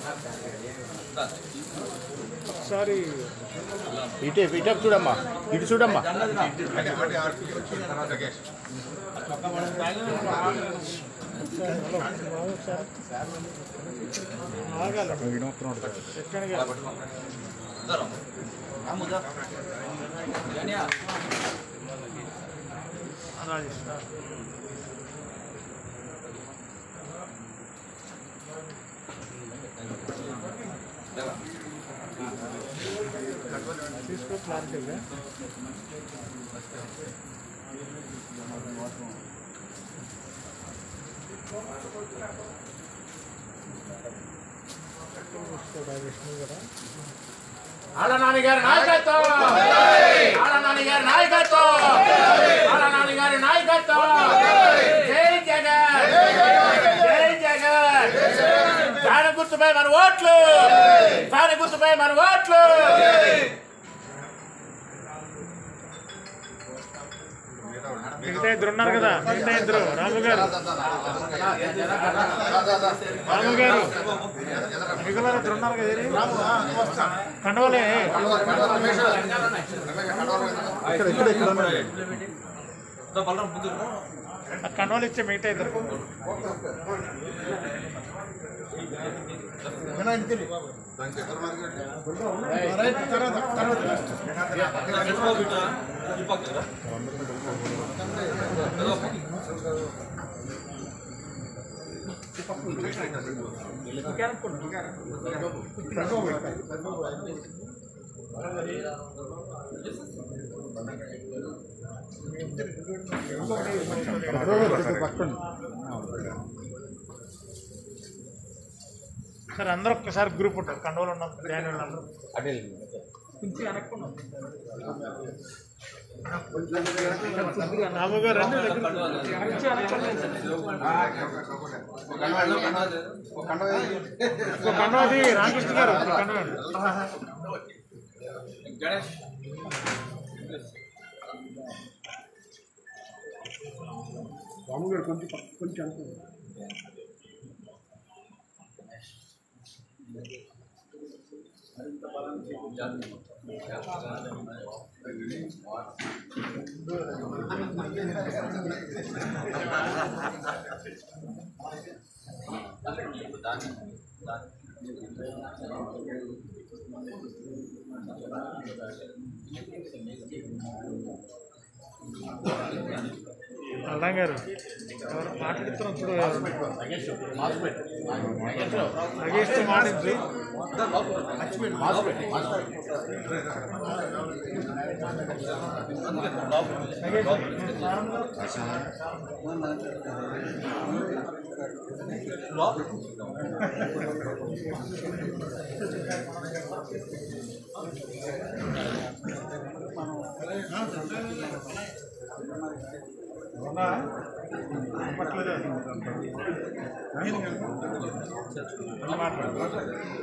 ఒకసారి ఇటే ఇటే చూడమ్మా ఇటు చూడమ్మా ఒకసారి ఆగాలి ఎక్కడికి రాజేష్ రా. తీసుకో క్లారిటీగా తీసుకో రాజేష్ నువ్వు కూడా ఆళ్ళ నాన్నగారి నాయకత్వం ఆళ్ళ నాన్నగారి నాయకత్వం ఆళ్ళ నాన్నగారి నాయకత్వం జై జగన్ జై జగన్ ఫ్యాన్ గుర్తుపై మన ఓట్లు ఫ్యాన్ గుర్తుపై మన ఓట్లు మిగతా ఇద్దరు ఉన్నారు కదా మిగతా ఇద్దరు రాము గారు రాము గారు మిగిలిన ఇద్దరు ఉన్నారు కదా ఏరి? కండవలే ఆ కండవలు ఇచ్చే మిగతా ఇద్దరు సరే అందరూ ఒక్కసారి గ్రూప్ ఉంటారు కండవలు ఉన్నాం ధ్యానం అందరూ కొంచెం వెనక్కున్నాం రాము గారు రండి దగ్గర. కొంచెం వెనక్కి ఇంకో కండవది రామకృష్ణ గారు ఇంకో కండవండి అల్లా గారు ఎవరు మాట్లాడుతున్నాం చూడు నగేష్తో మాట్లాడించు అవునా పట్లేదు మాట్లాడు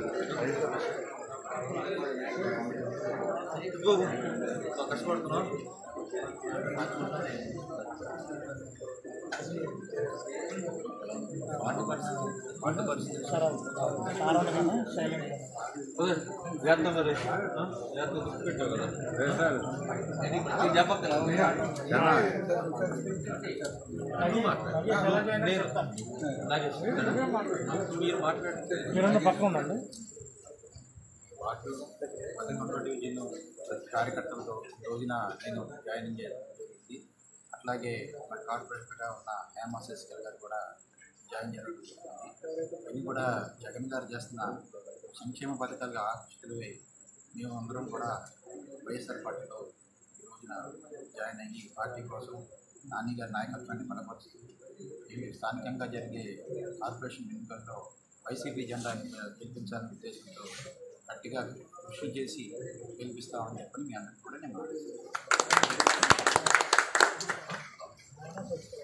సార్ సార్ ఉండగానే సైలెంట్ మీరన్నా పక్కన ఉండండి వార్డు పదకొండో డివిజన్ కార్యకర్తలతో రోజున నేను జాయినింగ్ చేయడం జరిగింది అట్లాగే మన కార్పొరేటర్గా ఉన్న హేమ శశికల్ గారు కూడా జాయిన్ చేయడం జరిగింది ఇవన్నీ కూడా జగన్ గారు చేస్తున్న సంక్షేమ పథకాలుగా ఆకర్షితులై మేము అందరం కూడా వైఎస్ఆర్ పార్టీలో ఈ రోజున జాయిన్ అయ్యి పార్టీ కోసం నాని గారి నాయకత్వాన్ని బలపరుస్తూ ఇవి స్థానికంగా జరిగే కార్పొరేషన్ ఎన్నికల్లో వైసీపీ జెండా గెలిపించాలనే ఉద్దేశంతో గట్టిగా కృషి చేసి గెలిపిస్తామని చెప్పని మీ అందరికీ కూడా నేను మాట్లాడుతున్నాను